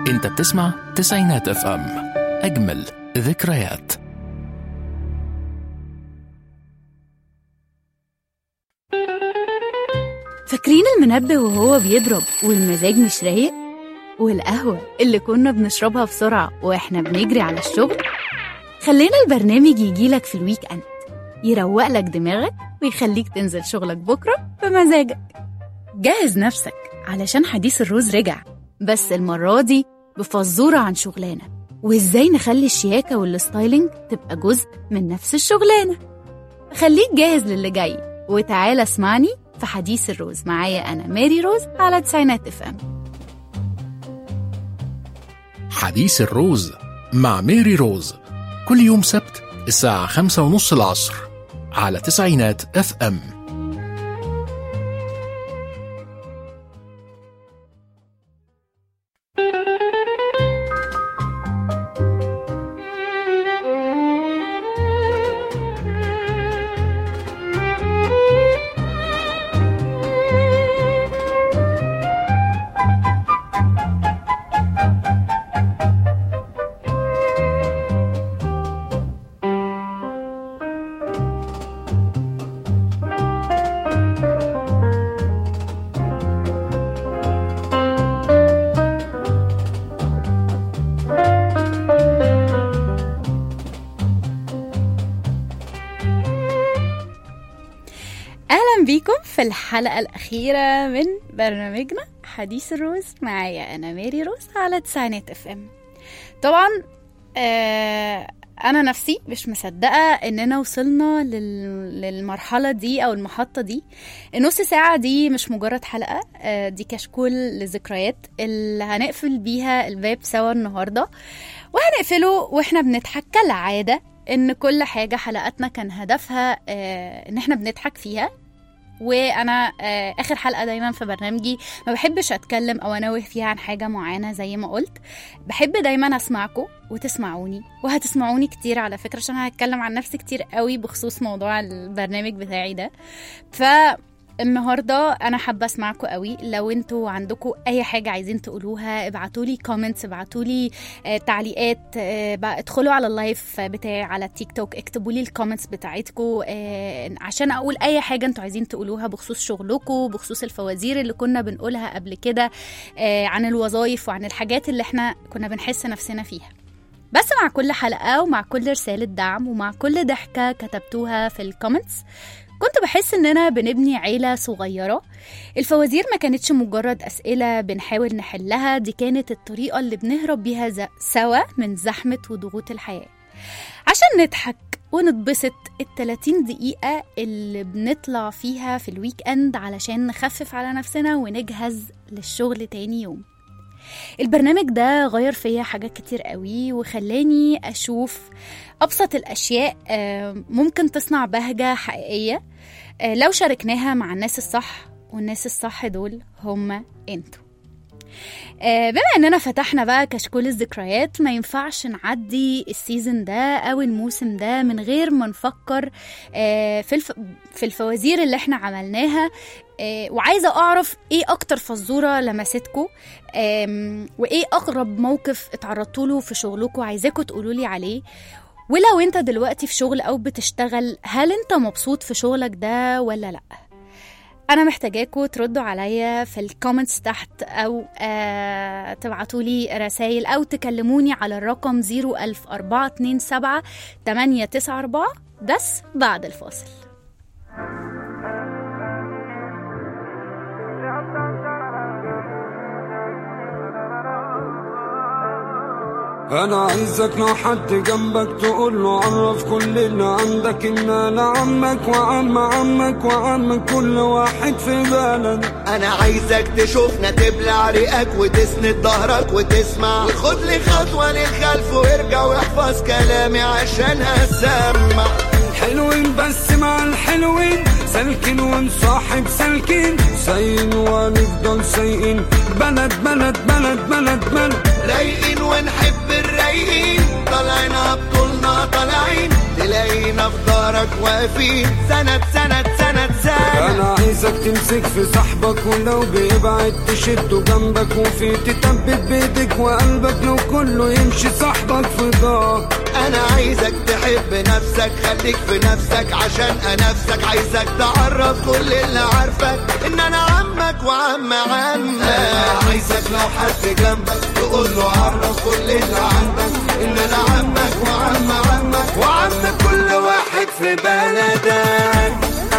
انت بتسمع تسعينات اف ام اجمل ذكريات فاكرين المنبه وهو بيضرب والمزاج مش رايق والقهوة اللي كنا بنشربها بسرعة واحنا بنجري على الشغل خلينا البرنامج يجيلك في الويك اند يروق لك دماغك ويخليك تنزل شغلك بكرة بمزاجك جهز نفسك علشان حديث الروز رجع بس المرة دي بفزورة عن شغلانة وازاي نخلي الشياكة والستايلينج تبقى جزء من نفس الشغلانة خليك جاهز للي جاي وتعالى اسمعني في حديث الروز معايا أنا ماري روز على تسعينات اف ام حديث الروز مع ميري روز كل يوم سبت الساعة خمسة ونص العصر على تسعينات اف ام أهلا بيكم في الحلقة الأخيرة من برنامجنا حديث الروز معايا أنا ماري روز على تسعينات اف ام طبعا آه أنا نفسي مش مصدقة إننا وصلنا لل... للمرحلة دي أو المحطة دي النص ساعة دي مش مجرد حلقة آه دي كشكول لذكريات اللي هنقفل بيها الباب سوا النهاردة وهنقفله واحنا بنضحك كالعادة ان كل حاجة حلقاتنا كان هدفها آه ان احنا بنضحك فيها وانا آه اخر حلقه دايما في برنامجي ما بحبش اتكلم او انوه فيها عن حاجه معينه زي ما قلت بحب دايما اسمعكم وتسمعوني وهتسمعوني كتير على فكره عشان هتكلم عن نفسي كتير قوي بخصوص موضوع البرنامج بتاعي ده ف النهارده انا حابه اسمعكم قوي لو انتوا عندكم اي حاجه عايزين تقولوها ابعتوا لي كومنتس ابعتوا لي آه تعليقات آه بقى ادخلوا على اللايف بتاعي على التيك توك اكتبوا لي الكومنتس بتاعتكم آه عشان اقول اي حاجه انتوا عايزين تقولوها بخصوص شغلكم بخصوص الفوازير اللي كنا بنقولها قبل كده آه عن الوظائف وعن الحاجات اللي احنا كنا بنحس نفسنا فيها بس مع كل حلقة ومع كل رسالة دعم ومع كل ضحكة كتبتوها في الكومنتس كنت بحس اننا بنبني عيلة صغيرة الفوازير ما كانتش مجرد أسئلة بنحاول نحلها دي كانت الطريقة اللي بنهرب بيها ز- سوا من زحمة وضغوط الحياة عشان نضحك ونتبسط ال 30 دقيقة اللي بنطلع فيها في الويك اند علشان نخفف على نفسنا ونجهز للشغل تاني يوم البرنامج ده غير فيا حاجات كتير قوي وخلاني أشوف أبسط الأشياء آه، ممكن تصنع بهجة حقيقية آه، لو شاركناها مع الناس الصح والناس الصح دول هم انتوا آه، بما اننا فتحنا بقى كشكول الذكريات ما ينفعش نعدي السيزون ده او الموسم ده من غير ما نفكر آه، في الف... في الفوازير اللي احنا عملناها آه، وعايزه اعرف ايه اكتر فزوره لمستكم آم، وايه اقرب موقف اتعرضتوا له في شغلكم عايزاكم تقولوا لي عليه ولو انت دلوقتي في شغل او بتشتغل هل انت مبسوط في شغلك ده ولا لا انا محتاجاكم تردوا عليا في الكومنتس تحت او آه تبعتوا لي رسائل او تكلموني على الرقم 00427 894 بس بعد الفاصل انا عايزك لو حد جنبك تقول له عرف كل اللي عندك ان انا عمك وعم عمك وعم كل واحد في بلد انا عايزك تشوفنا تبلع ريقك وتسند ظهرك وتسمع وخد لي خطوه للخلف وارجع واحفظ كلامي عشان هسمع حلوين بس مع الحلوين سالكين ونصاحب سالكين سايقين ونفضل سايقين بلد بلد بلد بلد بلد رايقين ونحب الرايقين طالعين بطولنا طالعين تلاقينا في دارك واقفين سند سند سند سنة سنة انا عايزك تمسك في صاحبك ولو بيبعد تشده جنبك وفي تثبت بايدك وقلبك لو كله يمشي صاحبك في ضهرك انا عايزك تحب نفسك خليك في نفسك عشان انافسك عايزك تعرف كل اللي عارفك ان انا عمك وعم عمك انا عايزك لو حد جنبك تقول له عرف كل اللي عندك ان انا عمك وعم عمك وعم كل واحد في بلدك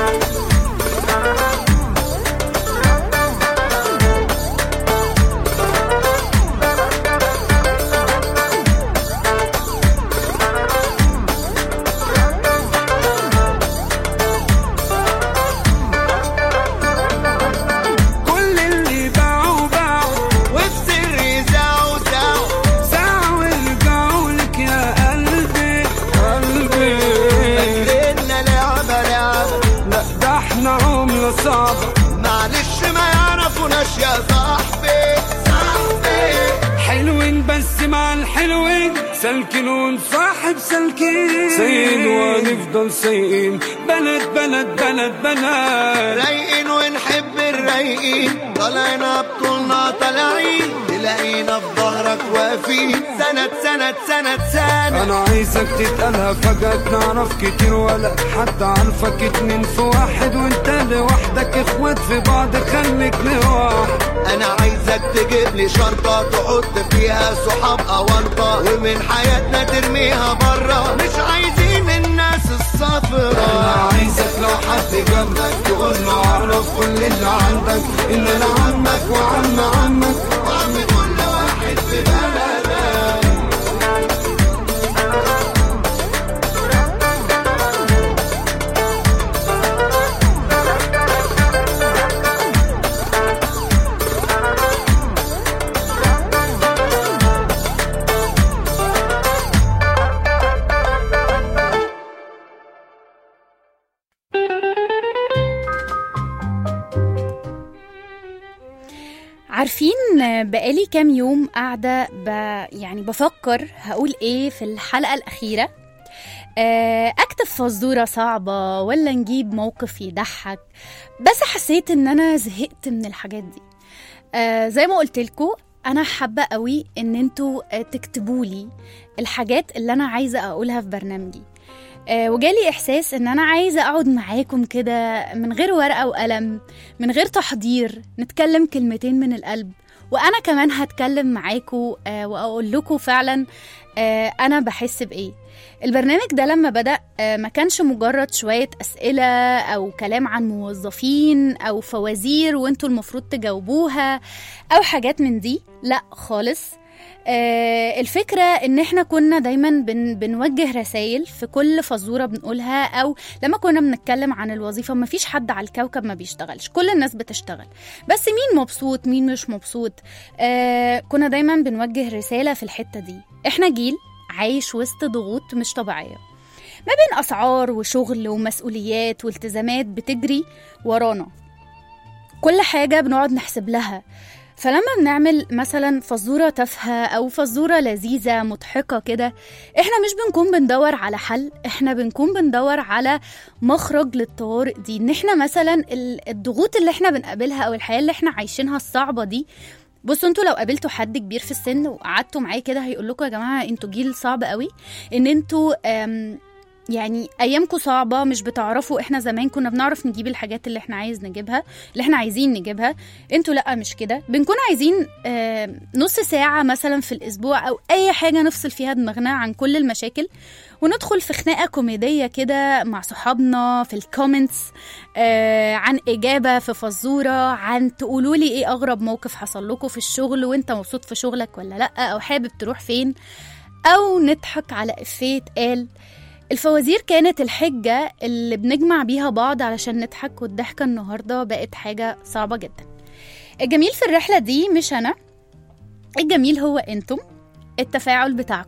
كل اللي باعوا باعوا وفي سر زاو زاو ساعة ورجعوا لك يا قلبي قلبي فاكرنا لعبة لعبة لا ده احنا عملة صعبة معلش ما يعرفوناش يا صاحبي صاحبي حلوين بس مع الحلوين سالكين ونصاحب سالكين سايقين ونفضل سايقين بلد بلد بلد بلد رايقين ونحب الرايقين طلعنا بطولنا طالعين تلاقينا في ظهرك واقفين سند سند سند سند انا عايزك تتقالها فجأة نعرف كتير ولا حد عارفك اتنين في واحد وانت لوحدك اخوات في بعض خليك لوحدك انا عايزك تجيب لي شنطة تحط فيها صحاب اونطة ومن حياتنا ترميها برا مش عايزين الناس انا الصفرا عايزك لو حد جنبك تقول له اعرف كل اللي عندك ان انا عمك وعم عمك وعم كل واحد في بلدك عارفين بقالي كام يوم قاعدة ب... يعني بفكر هقول ايه في الحلقة الأخيرة آه، أكتب فزورة صعبة ولا نجيب موقف يضحك بس حسيت إن أنا زهقت من الحاجات دي آه، زي ما قلت لكم أنا حابة قوي إن انتوا آه، تكتبوا لي الحاجات اللي أنا عايزة أقولها في برنامجي آه، وجالي إحساس إن أنا عايزة أقعد معاكم كده من غير ورقة وقلم من غير تحضير نتكلم كلمتين من القلب وأنا كمان هتكلم معاكم آه، وأقول لكم فعلا آه، أنا بحس بإيه البرنامج ده لما بدأ آه، ما كانش مجرد شوية أسئلة أو كلام عن موظفين أو فوازير وانتوا المفروض تجاوبوها أو حاجات من دي لا خالص آه، الفكرة ان احنا كنا دايما بن بنوجه رسائل في كل فزورة بنقولها او لما كنا بنتكلم عن الوظيفة ما فيش حد على الكوكب ما بيشتغلش كل الناس بتشتغل بس مين مبسوط مين مش مبسوط آه كنا دايما بنوجه رسالة في الحتة دي احنا جيل عايش وسط ضغوط مش طبيعية ما بين أسعار وشغل ومسؤوليات والتزامات بتجري ورانا كل حاجة بنقعد نحسب لها فلما بنعمل مثلا فزورة تافهة أو فزورة لذيذة مضحكة كده احنا مش بنكون بندور على حل احنا بنكون بندور على مخرج للطوارئ دي ان احنا مثلا ال- الضغوط اللي احنا بنقابلها او الحياة اللي احنا عايشينها الصعبة دي بصوا انتوا لو قابلتوا حد كبير في السن وقعدتوا معاه كده هيقول لكم يا جماعه انتوا جيل صعب قوي ان انتوا آم، يعني ايامكم صعبه مش بتعرفوا احنا زمان كنا بنعرف نجيب الحاجات اللي احنا عايز نجيبها اللي احنا عايزين نجيبها انتوا لا مش كده بنكون عايزين آم، نص ساعه مثلا في الاسبوع او اي حاجه نفصل فيها دماغنا عن كل المشاكل وندخل في خناقه كوميديه كده مع صحابنا في الكومنتس آه عن اجابه في فزوره عن تقولوا لي ايه اغرب موقف حصل لكم في الشغل وانت مبسوط في شغلك ولا لا او حابب تروح فين او نضحك على افيه اتقال الفوازير كانت الحجة اللي بنجمع بيها بعض علشان نضحك والضحكة النهاردة بقت حاجة صعبة جدا الجميل في الرحلة دي مش أنا الجميل هو أنتم التفاعل بتاعكم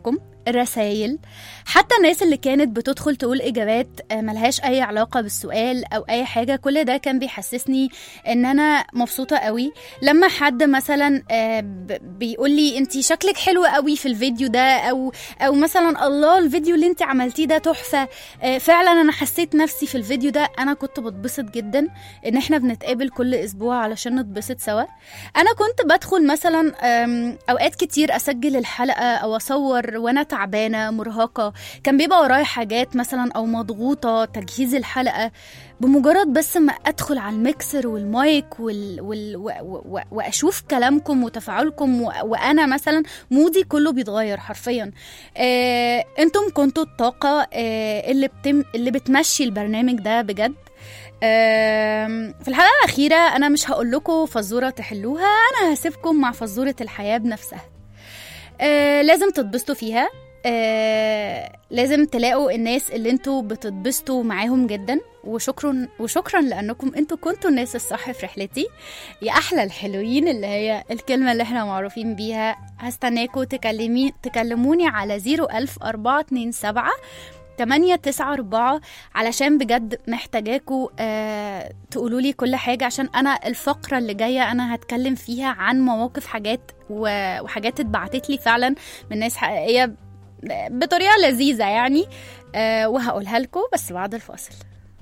الرسايل حتى الناس اللي كانت بتدخل تقول اجابات آه، ملهاش اي علاقه بالسؤال او اي حاجه كل ده كان بيحسسني ان انا مبسوطه قوي لما حد مثلا آه، ب- بيقول لي انت شكلك حلو قوي في الفيديو ده او او مثلا الله الفيديو اللي انت عملتيه ده تحفه آه، فعلا انا حسيت نفسي في الفيديو ده انا كنت بتبسط جدا ان احنا بنتقابل كل اسبوع علشان نتبسط سوا انا كنت بدخل مثلا أم، اوقات كتير اسجل الحلقه او اصور وانا تعبانه مرهقه كان بيبقى ورايا حاجات مثلا او مضغوطه تجهيز الحلقه بمجرد بس ما ادخل على الميكسر والمايك وال... وال... و... و... واشوف كلامكم وتفاعلكم و... وانا مثلا مودي كله بيتغير حرفيا آه... انتم كنتوا الطاقه آه... اللي بتم... اللي بتمشي البرنامج ده بجد آم، في الحلقة الأخيرة أنا مش هقول لكم فزورة تحلوها أنا هسيبكم مع فزورة الحياة بنفسها آه، لازم تتبسطوا فيها آه، لازم تلاقوا الناس اللي انتوا بتتبسطوا معاهم جدا وشكرا وشكرا لانكم انتوا كنتوا الناس الصح في رحلتي يا احلى الحلوين اللي هي الكلمه اللي احنا معروفين بيها هستناكوا تكلمي تكلموني على 00427 8 9 4 علشان بجد محتاجاكوا آه تقولوا لي كل حاجة عشان أنا الفقرة اللي جاية أنا هتكلم فيها عن مواقف حاجات و- وحاجات اتبعتت لي فعلا من ناس حقيقية بطريقة لذيذة يعني آه وهقولها لكم بس بعد الفاصل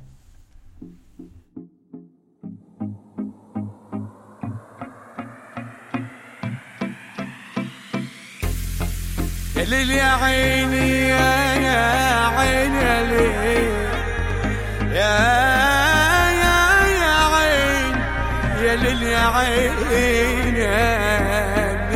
يا ليل يا عيني يا يا عيني يا ليل يا يا يا عين يا ليل يا عين يا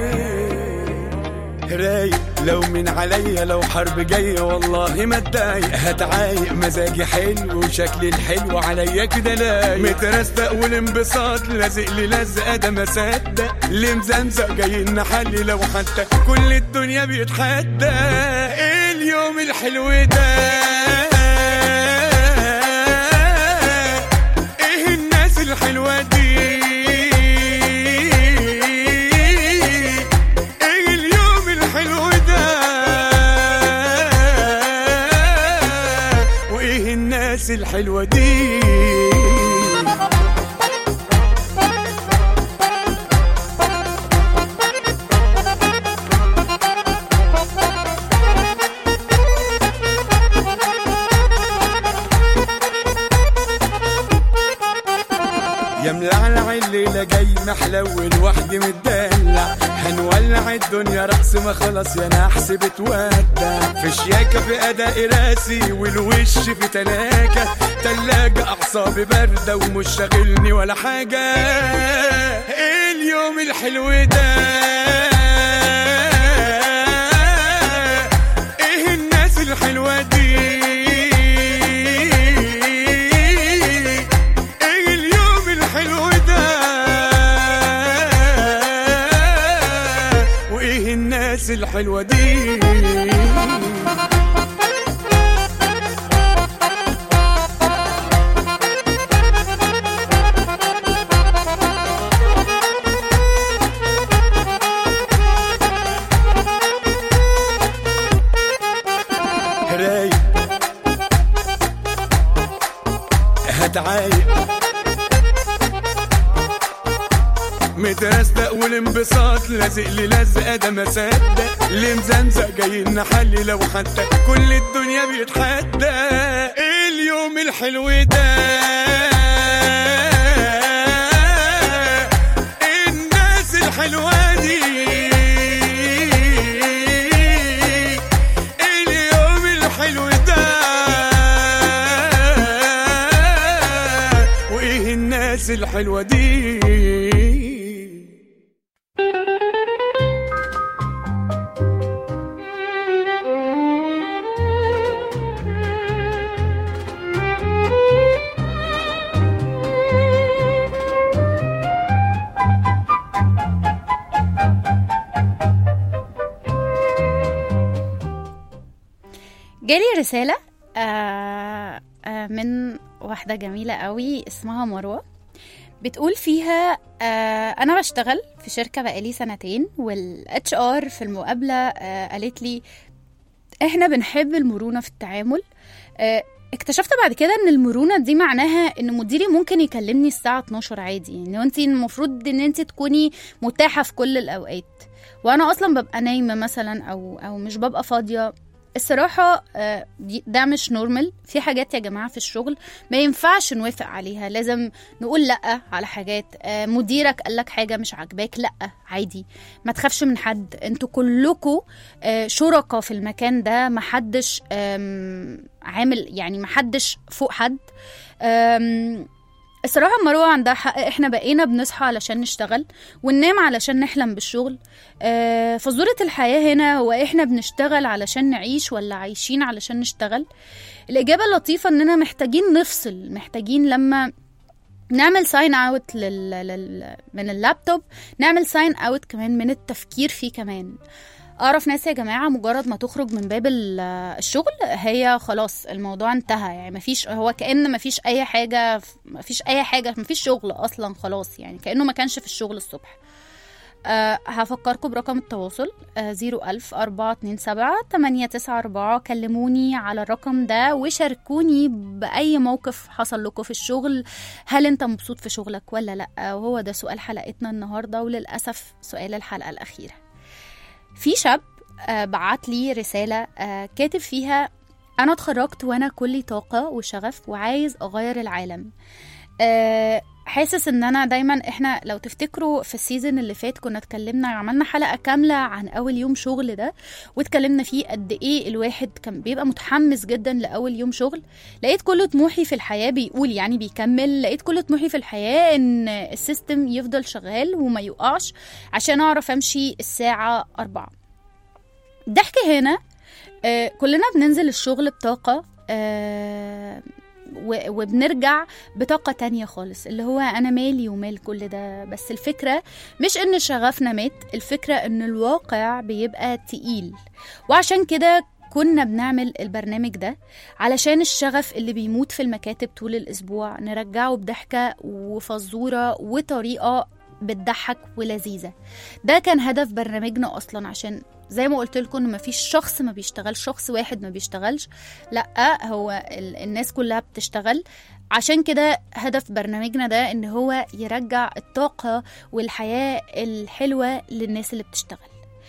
ليل رايق لو من عليا لو حرب جاية والله ما اتضايق هتعايق مزاجي حلو وشكلي الحلو عليا كده لايق مترستق والانبساط لازق لي لزقة ده ما صدق اللي مزمزق جاي نحلي لو حتى كل الدنيا بيتحدى ايه اليوم الحلو ده ايه الناس الحلوة دي ايه اليوم الحلو ده وايه الناس الحلوة دي يا ملعلع الليلة جاي محلول وحدي متدلع هنولع الدنيا رقص ما خلاص يا نحس بتودع في شياكة في أداء راسي والوش في تلاجة تلاجة أعصابي باردة ومش شاغلني ولا حاجة إيه اليوم الحلو ده ايه الناس الحلوة دي ايه اليوم الحلو ده وايه الناس الحلوة دي رايق هتعايق مترستق والانبساط لازق لي لزقه ده ما صدق اللي مزمزق جاي نحلي لو حتى كل الدنيا بيتحدى ايه اليوم الحلو ده إيه الناس الحلوه دي اليوم الحلو ده وايه الناس الحلوه دي جالي رسالة آه آه من واحدة جميلة قوي اسمها مروة بتقول فيها آه أنا بشتغل في شركة بقالي سنتين والاتش ار في المقابلة آه قالت لي احنا بنحب المرونه في التعامل آه، اكتشفت بعد كده ان المرونه دي معناها ان مديري ممكن يكلمني الساعه 12 عادي يعني انت المفروض ان انت تكوني متاحه في كل الاوقات وانا اصلا ببقى نايمه مثلا او او مش ببقى فاضيه الصراحة آه، دي- ده مش نورمال في حاجات يا جماعة في الشغل ما ينفعش نوافق عليها لازم نقول لأ على حاجات آه، مديرك قالك حاجة مش عاجباك لأ عادي ما تخافش من حد انتوا كلكوا آه، شركاء في المكان ده محدش آم، عامل يعني محدش فوق حد آم، الصراحة مروة عندها حق احنا بقينا بنصحى علشان نشتغل وننام علشان نحلم بالشغل آه، فزورة الحياة هنا هو احنا بنشتغل علشان نعيش ولا عايشين علشان نشتغل الإجابة اللطيفة اننا محتاجين نفصل محتاجين لما نعمل ساين اوت لل... لل... من اللابتوب نعمل ساين اوت كمان من التفكير فيه كمان اعرف ناس يا جماعه مجرد ما تخرج من باب ال- الشغل هي خلاص الموضوع انتهى يعني مفيش هو كأن مفيش اي حاجه مفيش اي حاجه مفيش شغل اصلا خلاص يعني كأنه ما كانش في الشغل الصبح أه هفكركم برقم التواصل زيرو ألف أربعة اتنين سبعة تمانية تسعة أربعة كلموني على الرقم ده وشاركوني بأي موقف حصل لكم في الشغل هل أنت مبسوط في شغلك ولا لأ وهو ده سؤال حلقتنا النهاردة وللأسف سؤال الحلقة الأخيرة في شاب آه، بعت لي رسالة آه، كاتب فيها أنا اتخرجت وأنا كلي طاقة وشغف وعايز أغير العالم آه، حاسس ان انا دايما احنا لو تفتكروا في السيزون اللي فات كنا اتكلمنا عملنا حلقه كامله عن اول يوم شغل ده واتكلمنا فيه قد ايه الواحد كان بيبقى متحمس جدا لاول يوم شغل لقيت كل طموحي في الحياه بيقول يعني بيكمل لقيت كل طموحي في الحياه ان السيستم يفضل شغال وما يقعش عشان اعرف امشي الساعه أربعة الضحك هنا آه كلنا بننزل الشغل بطاقه آه و- وبنرجع بطاقة تانية خالص اللي هو أنا مالي ومال كل ده بس الفكرة مش إن شغفنا مات الفكرة إن الواقع بيبقى تقيل وعشان كده كنا بنعمل البرنامج ده علشان الشغف اللي بيموت في المكاتب طول الأسبوع نرجعه بضحكة وفزورة وطريقة بتضحك ولذيذة ده كان هدف برنامجنا أصلا عشان زي ما قلت لكم ان مفيش شخص ما بيشتغلش شخص واحد ما بيشتغلش لا هو ال- الناس كلها بتشتغل عشان كده هدف برنامجنا ده ان هو يرجع الطاقة والحياة الحلوة للناس اللي بتشتغل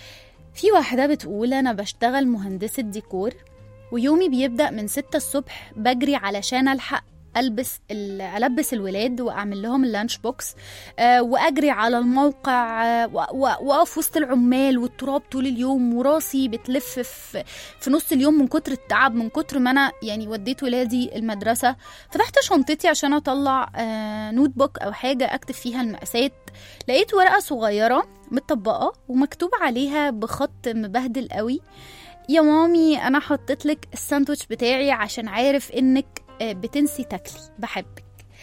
في واحدة بتقول أنا بشتغل مهندسة ديكور ويومي بيبدأ من ستة الصبح بجري علشان ألحق ألبس ال- ألبس الولاد وأعمل لهم اللانش بوكس آه، وأجري على الموقع آه، و- و- وأقف وسط العمال والتراب طول اليوم وراسي بتلف في, في نص اليوم من كتر التعب من كتر ما أنا يعني وديت ولادي المدرسة فتحت شنطتي عشان أطلع آه، نوت بوك أو حاجة أكتب فيها المقاسات لقيت ورقة صغيرة متطبقة ومكتوب عليها بخط مبهدل قوي يا مامي انا حطيت لك الساندوتش بتاعي عشان عارف انك آه، بتنسي تاكلي بحبك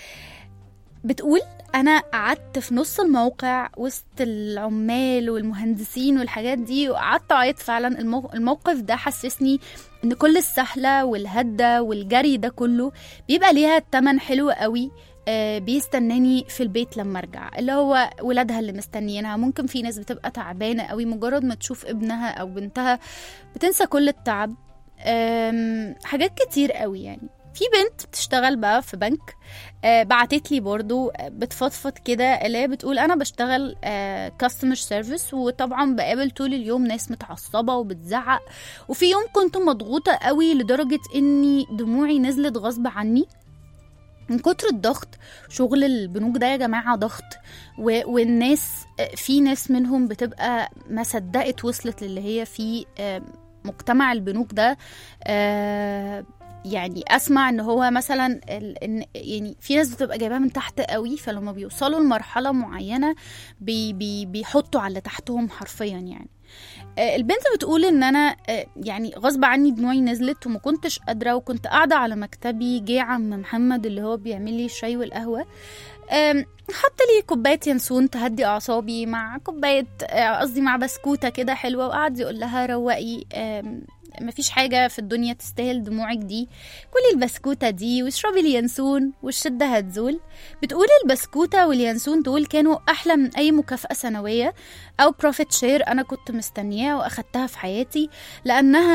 بتقول انا قعدت في نص الموقع وسط العمال والمهندسين والحاجات دي وقعدت اعيط فعلا المو- الموقف ده حسسني ان كل السهله والهده والجري ده كله بيبقى ليها تمن حلو قوي آه، بيستناني في البيت لما ارجع اللي هو ولادها اللي مستنيينها ممكن في ناس بتبقى تعبانه قوي مجرد ما تشوف ابنها او بنتها بتنسى كل التعب آم، حاجات كتير قوي يعني في بنت بتشتغل بقى في بنك آه بعتت لي برضو آه، بتفضفض كده اللي هي بتقول انا بشتغل كاستمر سيرفيس وطبعا بقابل طول اليوم ناس متعصبه وبتزعق وفي يوم كنت مضغوطه قوي لدرجه اني دموعي نزلت غصب عني من كتر الضغط شغل البنوك ده يا جماعة ضغط و... والناس في ناس منهم بتبقى ما صدقت وصلت للي هي فيه آه، مجتمع البنوك ده آه، يعني اسمع ان هو مثلا ال- إن يعني في ناس بتبقى جايباها من تحت قوي فلما بيوصلوا لمرحله معينه بي بي بيحطوا على اللي تحتهم حرفيا يعني آه، البنت بتقول ان انا آه، يعني غصب عني دموعي نزلت وما كنتش قادره وكنت قاعده على مكتبي جه عم محمد اللي هو بيعمل لي الشاي والقهوه آم، حط لي كوبايه ينسون تهدي اعصابي مع كوبايه آه، قصدي مع بسكوته كده حلوه وقعد يقول لها روقي آم، مفيش حاجة في الدنيا تستاهل دموعك دي كلي البسكوتة دي واشربي اليانسون والشدة هتزول بتقول البسكوتة واليانسون دول كانوا أحلى من أي مكافأة سنوية أو بروفيت شير أنا كنت مستنياه وأخدتها في حياتي لأنها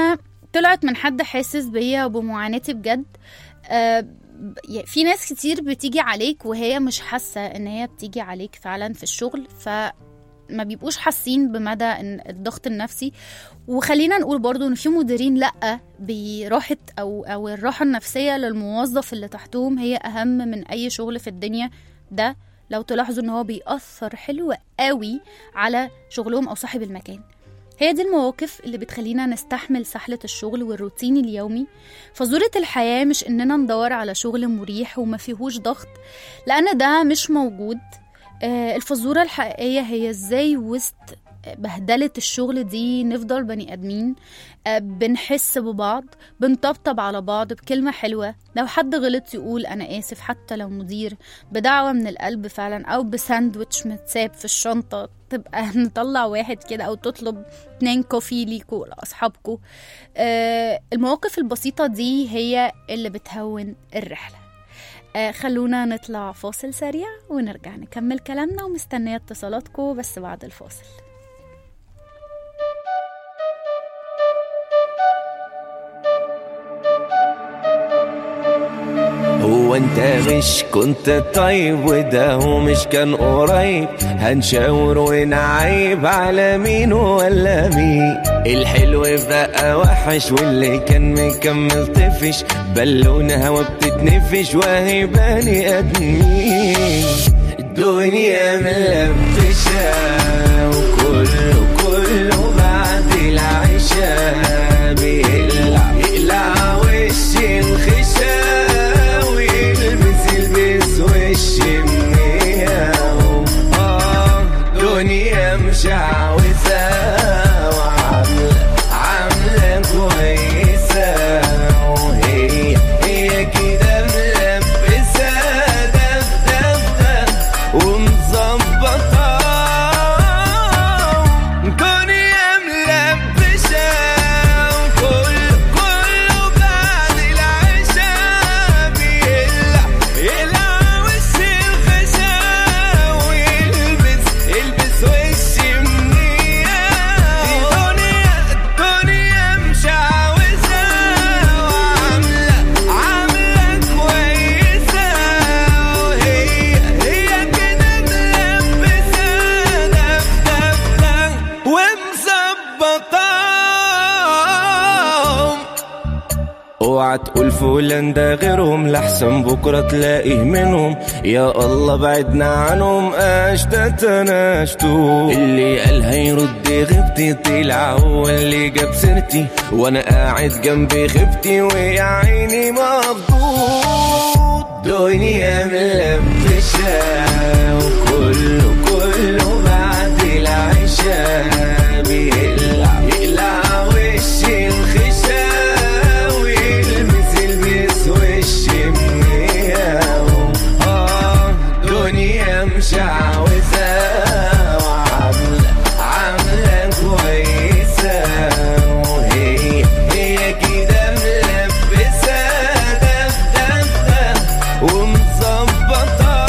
طلعت من حد حاسس بيا وبمعاناتي بجد آه، ب- يعني في ناس كتير بتيجي عليك وهي مش حاسة ان هي بتيجي عليك فعلا في الشغل فما بيبقوش حاسين بمدى إن الضغط النفسي وخلينا نقول برضو ان في مديرين لا براحة او او الراحة النفسية للموظف اللي تحتهم هي اهم من اي شغل في الدنيا ده لو تلاحظوا ان هو بيأثر حلو قوي على شغلهم او صاحب المكان هي دي المواقف اللي بتخلينا نستحمل سحلة الشغل والروتين اليومي فزورة الحياة مش إننا ندور على شغل مريح وما فيهوش ضغط لأن ده مش موجود آه، الفزورة الحقيقية هي إزاي وسط بهدلة الشغل دي نفضل بني آدمين آه، بنحس ببعض بنطبطب على بعض بكلمة حلوة لو حد غلط يقول أنا آسف حتى لو مدير بدعوة من القلب فعلا أو بساندوتش متساب في الشنطة تبقى نطلع واحد كده أو تطلب اتنين كوفي ليكوا لأصحابكوا آه، المواقف البسيطة دي هي اللي بتهون الرحلة آه، خلونا نطلع فاصل سريع ونرجع نكمل كلامنا ومستنية اتصالاتكم بس بعد الفاصل هو انت مش كنت طيب وده هو مش كان قريب هنشاور ونعيب على مين ولا مين الحلو بقى وحش واللي كان مكمل طفش بالونه هوا بتتنفش وهي بني ادمين الدنيا ملبشة وكله كله بعد العشاء بيقلع يقلع وش الخشا ويلبس يلبس وش منياو اه دنيا مشعوذة وعاملة عاملة كويسة وهي هي كده ملبسة دف دف دف ومظبطة دنيا ملبسة وكل كله بعد العشاء بيقلع يقلع وش الخشا ويلبس يلبس وش منية دنيا الدنيا مشعوذة وعاملة عاملة كويسة وهي هي كده ملبسة دف دف دف ومظبطة اوعى تقول فلان ده غيرهم لحسن بكره تلاقيه منهم يا الله بعدنا عنهم اشتت انا اشتو اللي قال هيرد غيبتي طلع هو اللي جاب سيرتي وانا قاعد جنبي غيبتي ويا عيني مخبوط دنيا ملبشة وكله كله بعد العشاء بيقلع يقلع وش الخشا ويلبس يلبس وش منياو اه دنيا مشعوذة وعاملة عاملة كويسة وهي هي كده ملبسة دف دف دف ومظبطة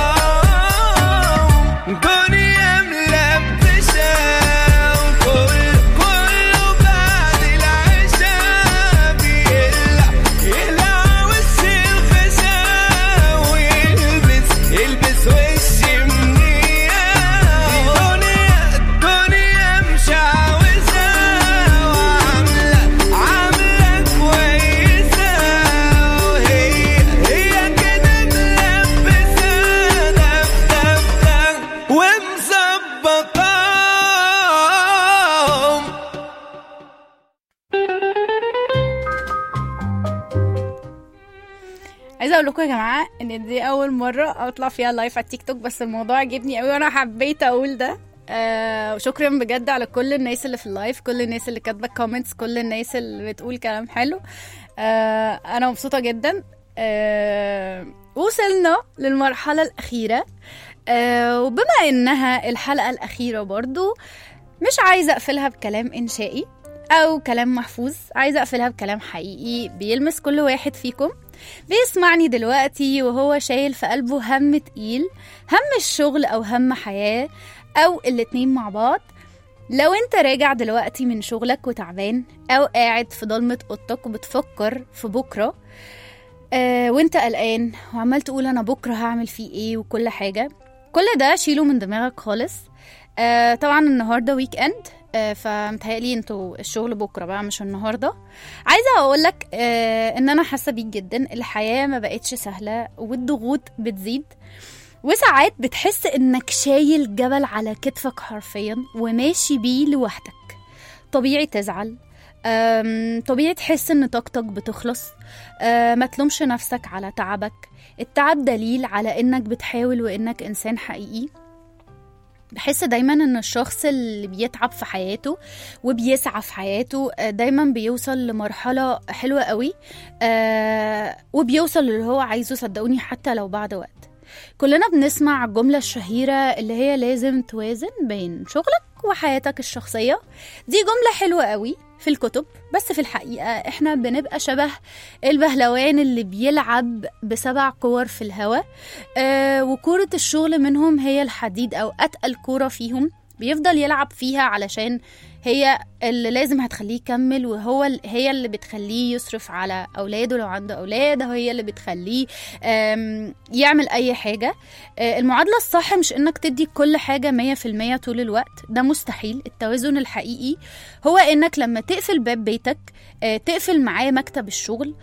دنيا ملبسة وكل كله بعد العشاء بيقلع يقلع وش الخشا ويلبس يلبس وش منية دنيا الدنيا مشعوذة وعاملة عاملة كويسة وهي هي كده ملبسة دف دف دف ومظبطة عايزه اقول لكم يا جماعه ان دي اول مره اطلع فيها لايف على التيك توك بس الموضوع عجبني قوي وانا حبيت اقول ده آه وشكرا بجد على كل الناس اللي في اللايف كل الناس اللي كاتبه كومنتس كل الناس اللي بتقول كلام حلو آه انا مبسوطه جدا آه وصلنا للمرحله الاخيره آه وبما انها الحلقه الاخيره برضو مش عايزه اقفلها بكلام انشائي او كلام محفوظ عايزه اقفلها بكلام حقيقي بيلمس كل واحد فيكم بيسمعني دلوقتي وهو شايل في قلبه هم تقيل هم الشغل او هم حياه او الاتنين مع بعض لو انت راجع دلوقتي من شغلك وتعبان او قاعد في ضلمة اوضتك وبتفكر في بكرة آه وانت قلقان وعمال تقول انا بكرة هعمل فيه ايه وكل حاجة كل ده شيله من دماغك خالص آه طبعا النهارده ويك اند آه فمتهيألي انتوا الشغل بكره بقى مش النهارده عايزه اقولك آه ان انا حاسه بيك جدا الحياه ما بقتش سهله والضغوط بتزيد وساعات بتحس انك شايل جبل على كتفك حرفيا وماشي بيه لوحدك طبيعي تزعل أم، طبيعي تحس ان طاقتك بتخلص أه، ما تلومش نفسك على تعبك التعب دليل على انك بتحاول وانك انسان حقيقي بحس دايما ان الشخص اللي بيتعب في حياته وبيسعى في حياته آه، دايما بيوصل لمرحلة حلوة قوي آه، وبيوصل اللي هو عايزه صدقوني حتى لو بعد وقت كلنا بنسمع الجملة الشهيرة اللي هي لازم توازن بين شغلك وحياتك الشخصية دي جملة حلوة قوي في الكتب بس في الحقيقة احنا بنبقى شبه البهلوان اللي بيلعب بسبع كور في الهواء آه وكورة الشغل منهم هي الحديد أو أتقل كورة فيهم بيفضل يلعب فيها علشان هي اللي لازم هتخليه يكمل وهو ال- هي اللي بتخليه يصرف على أولاده لو عنده أولاد هي اللي بتخليه آم، يعمل أي حاجة آه، المعادلة الصح مش إنك تدي كل حاجة مية في المية طول الوقت ده مستحيل التوازن الحقيقي هو إنك لما تقفل باب بيتك آه، تقفل معاه مكتب الشغل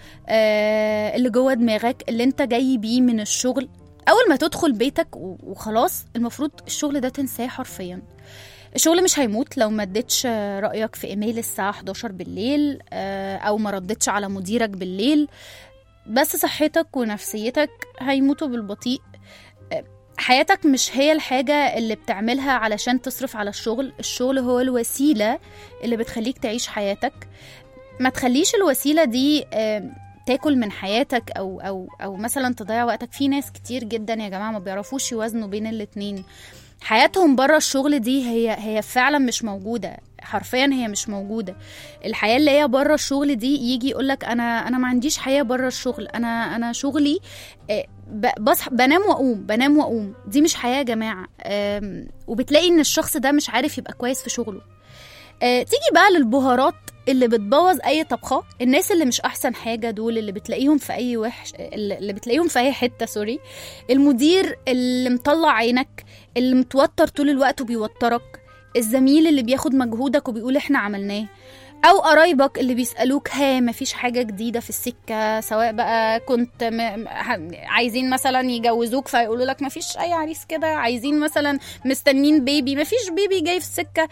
آه، اللي جوه دماغك اللي انت جاي بيه من الشغل اول ما تدخل بيتك و- وخلاص المفروض الشغل ده تنساه حرفيا الشغل مش هيموت لو ما اديتش آه، رايك في ايميل الساعه 11 بالليل آه، او ما ردتش على مديرك بالليل بس صحتك ونفسيتك هيموتوا بالبطيء آه، حياتك مش هي الحاجة اللي بتعملها علشان تصرف على الشغل الشغل هو الوسيلة اللي بتخليك تعيش حياتك ما تخليش الوسيلة دي آم، تاكل من حياتك او او او مثلا تضيع وقتك في ناس كتير جدا يا جماعه ما بيعرفوش يوازنوا بين الاتنين حياتهم بره الشغل دي هي هي فعلا مش موجوده حرفيا هي مش موجوده الحياه اللي هي بره الشغل دي يجي يقولك انا انا ما عنديش حياه بره الشغل انا انا شغلي آه، ب- بصحى بنام واقوم بنام واقوم دي مش حياه يا جماعه آم، وبتلاقي ان الشخص ده مش عارف يبقى كويس في شغله آه، تيجي بقى للبهارات اللي بتبوظ اي طبخه الناس اللي مش احسن حاجه دول اللي بتلاقيهم في اي وحش اللي بتلاقيهم في اي حته سوري المدير اللي مطلع عينك اللي متوتر طول الوقت وبيوترك الزميل اللي بياخد مجهودك وبيقول احنا عملناه او قرايبك اللي بيسالوك ها مفيش حاجه جديده في السكه سواء بقى كنت م... م- ه- عايزين مثلا يجوزوك فيقولوا لك مفيش اي عريس كده عايزين مثلا مستنين بيبي مفيش بيبي جاي في السكه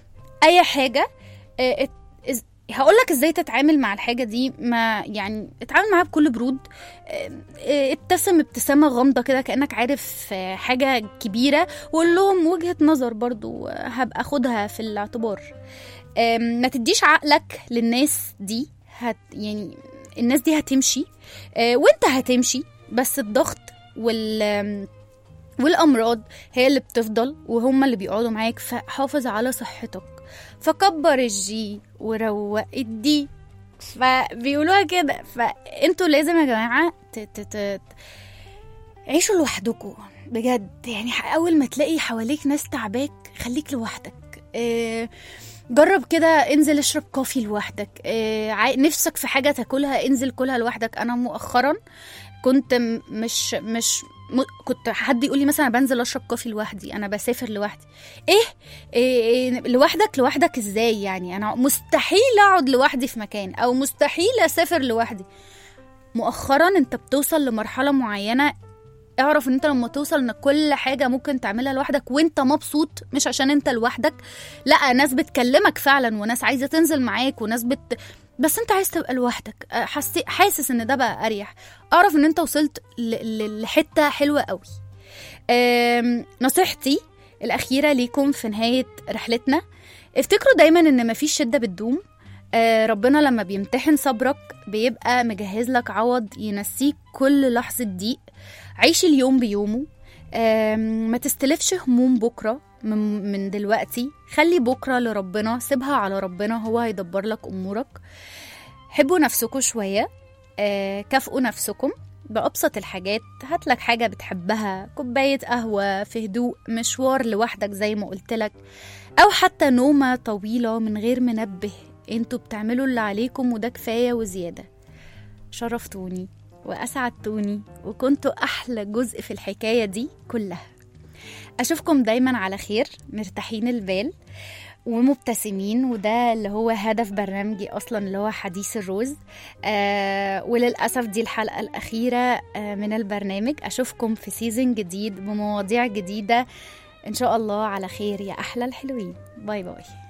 اي حاجه آه، ات- إز- هقول لك ازاي تتعامل مع الحاجه دي ما يعني اتعامل معاها بكل برود آه، آه، ابتسم ابتسامه غامضه كده كانك عارف آه، حاجه كبيره وقول لهم وجهه نظر برضو آه، هبقى اخدها في الاعتبار آم، ما تديش عقلك للناس دي هت يعني الناس دي هتمشي آه، وانت هتمشي بس الضغط وال آم، والامراض هي اللي بتفضل وهم اللي بيقعدوا معاك فحافظ على صحتك فكبر الجي وروق الدي فبيقولوها كده فانتوا لازم يا جماعه ت- ت- ت- عيشوا لوحدكم بجد يعني اول ما تلاقي حواليك ناس تعباك خليك لوحدك آه، جرب كده انزل اشرب كوفي لوحدك آه، عاي- نفسك في حاجه تاكلها انزل كلها لوحدك انا مؤخرا كنت م- مش مش م... كنت حد يقول لي مثلا أنا بنزل اشرب كوفي لوحدي انا بسافر لوحدي ايه, إيه, إيه لوحدك لوحدك ازاي يعني انا مستحيل اقعد لوحدي في مكان او مستحيل اسافر لوحدي مؤخرا انت بتوصل لمرحله معينه اعرف ان انت لما توصل ان كل حاجه ممكن تعملها لوحدك وانت مبسوط مش عشان انت لوحدك لا ناس بتكلمك فعلا وناس عايزه تنزل معاك وناس بت بس انت عايز تبقى لوحدك أه، حسي... حاسس ان ده بقى اريح اعرف ان انت وصلت ل... ل... لحته حلوه قوي أم... نصيحتي الاخيره ليكم في نهايه رحلتنا افتكروا دايما ان مفيش شده بتدوم آه، ربنا لما بيمتحن صبرك بيبقى مجهز لك عوض ينسيك كل لحظة ضيق عيش اليوم بيومه آم، ما تستلفش هموم بكرة من, من دلوقتي خلي بكرة لربنا سيبها على ربنا هو هيدبر لك أمورك حبوا نفسكم شوية آه، كافئوا نفسكم بأبسط الحاجات هاتلك حاجة بتحبها كوباية قهوة في هدوء مشوار لوحدك زي ما قلتلك أو حتى نومة طويلة من غير منبه انتوا بتعملوا اللي عليكم وده كفاية وزيادة شرفتوني وأسعدتوني وكنتوا أحلى جزء في الحكاية دي كلها أشوفكم دايما على خير مرتاحين البال ومبتسمين وده اللي هو هدف برنامجي اصلا اللي هو حديث الروز آه وللاسف دي الحلقه الاخيره آه من البرنامج اشوفكم في سيزن جديد بمواضيع جديده ان شاء الله على خير يا احلى الحلوين باي باي